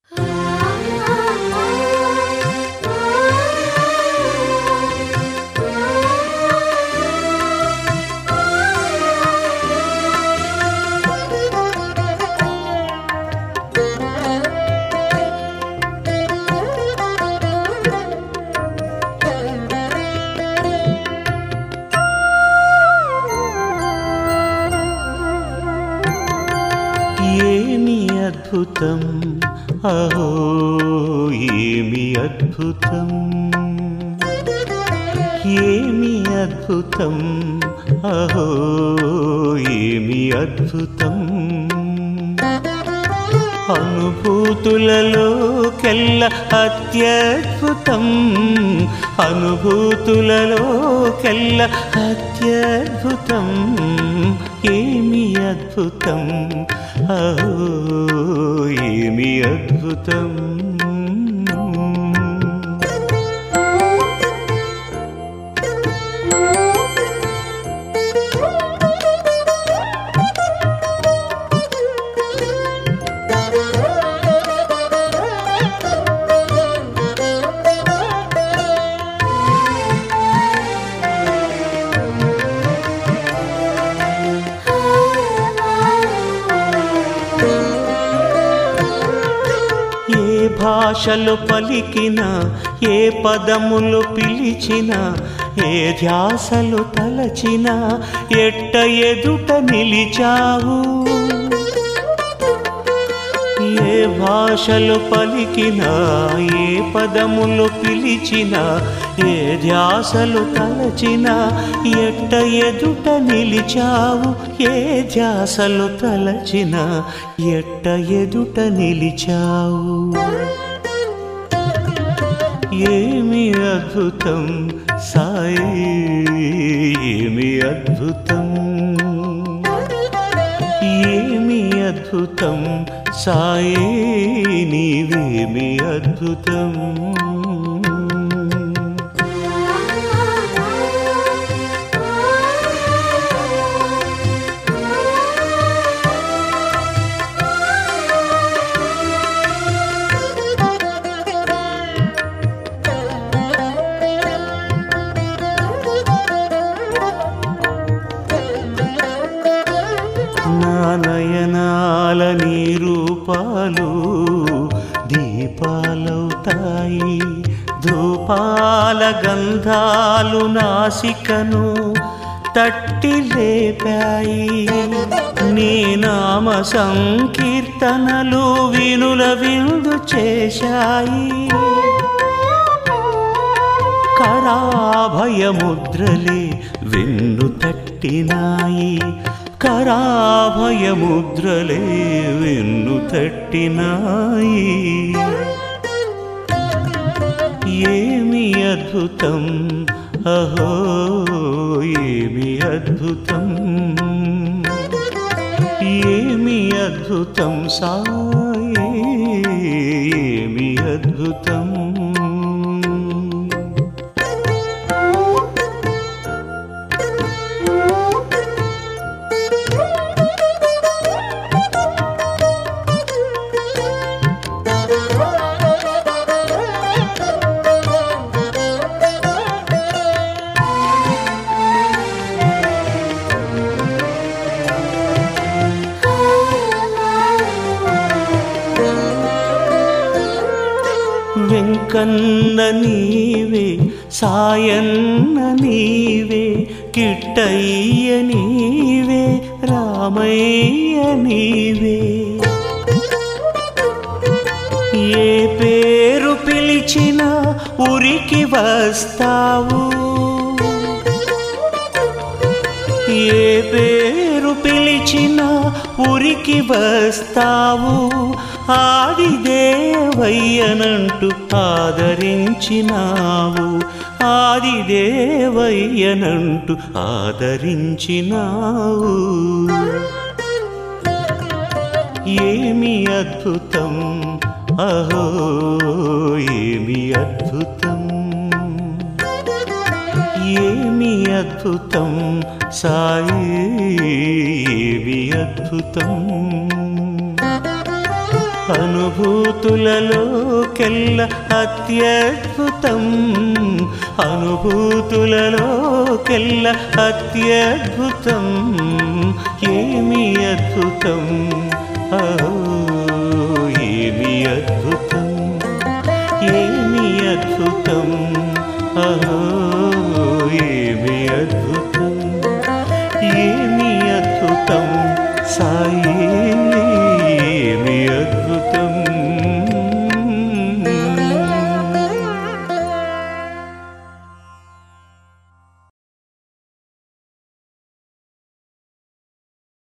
అద్భుతం అహో ఏమి అద్భుతం ఏమి అద్భుతం అహో ఏమి అద్భుతం అనుభూతులలోకెల్ల అత్యద్భుతం అనుభూతులలోకెల్ల అత్యద్భుతం ఏమి అద్భుతం అహో ఏమి అద్భుతం ఏ భాషలు పలికినా ఏ పదములు పిలిచినా ఏ ధ్యాసలు తలచినా ఎట్ట ఎదుట నిలిచావు ఏ భాషలు పలికినా ఏ పదములు పిలిచినా ఏ ధ్యాసలు తలచినా ఎట్ట ఎదుట నిలిచావు ఏ ధ్యాసలు తలచినా ఎట్ట ఎదుట నిలిచావు ఏమి అద్భుతం సాయి ఏమి అద్భుతం ఏమి అద్భుతం సాయి నీవేమి అద్భుతం నా నయనాల నీ రూపాలు దీపాలవుతాయి ధూపాల గంధాలు నాసికను తట్టి లేపాయి నీ నామ సంకీర్తనలు వినుల విందు చేశాయి కరాభయముద్రలే వెన్ను తట్టినాయి కరాభయముద్రలే వెన్ను తట్టినాయి ఏమి అద్భుతం అహో ఏమి అద్భుతం ఏమి అద్భుతం సాయి ఏమి అద్భుతం వెంకన్న నీవే సాయన్న నీవే కిట్టయ్య నీవే రామయ్య నీవే ఏ పేరు పిలిచినా ఉరికి వస్తావు ఏ పేరు పిలిచినా ఉరికి వస్తావు ఆదిదేవయ్యనంటూ ఆదరించినావు ఆదిదేవయ్యనంటూ ఆదరించినావు ఏమి అద్భుతం అహో ఏమి అద్భుతం ఏమి అద్భుతం సాయి ఏమి అద్భుతం అనుభూతులలోకెల్ల అత్యద్భుతం అనుభూతులలోకెల్ల అత్యద్భుతం ఏమి అద్భుతం అహో ఏమి అద్భుతం ఏమి అద్భుతం అహో